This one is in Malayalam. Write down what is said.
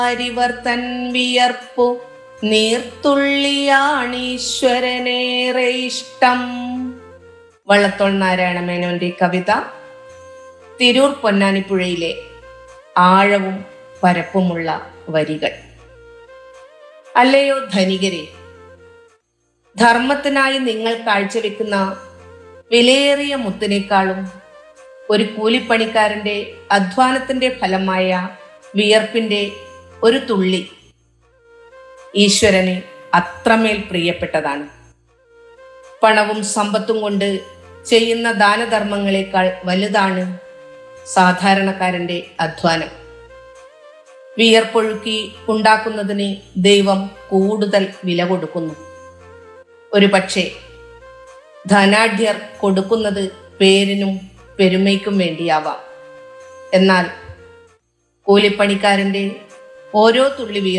ഹരിവർത്തൻ വിയർപ്പു നീർത്തുള്ളിയാണീശ്വരനേറെ ഇഷ്ടം വള്ളത്തോൾ നാരായണ മേനോന്റെ കവിത തിരൂർ പൊന്നാനിപ്പുഴയിലെ ആഴവും പരപ്പുമുള്ള വരികൾ അല്ലയോ ധനികരെ ധർമ്മത്തിനായി നിങ്ങൾ കാഴ്ചവെക്കുന്ന വിലയേറിയ മുത്തിനേക്കാളും ഒരു കൂലിപ്പണിക്കാരന്റെ അധ്വാനത്തിന്റെ ഫലമായ വിയർപ്പിന്റെ ഒരു തുള്ളി ഈശ്വരന് അത്രമേൽ പ്രിയപ്പെട്ടതാണ് പണവും സമ്പത്തും കൊണ്ട് ചെയ്യുന്ന ദാനധർമ്മങ്ങളെക്കാൾ വലുതാണ് സാധാരണക്കാരന്റെ അധ്വാനം വിയർപ്പൊഴുക്കി ഉണ്ടാക്കുന്നതിന് ദൈവം കൂടുതൽ വില കൊടുക്കുന്നു ഒരു പക്ഷേ ധനാഢ്യർ കൊടുക്കുന്നത് പേരിനും പെരുമയ്ക്കും വേണ്ടിയാവാം എന്നാൽ കൂലിപ്പണിക്കാരന്റെ ഓരോ തുള്ളി വിയർപ്പും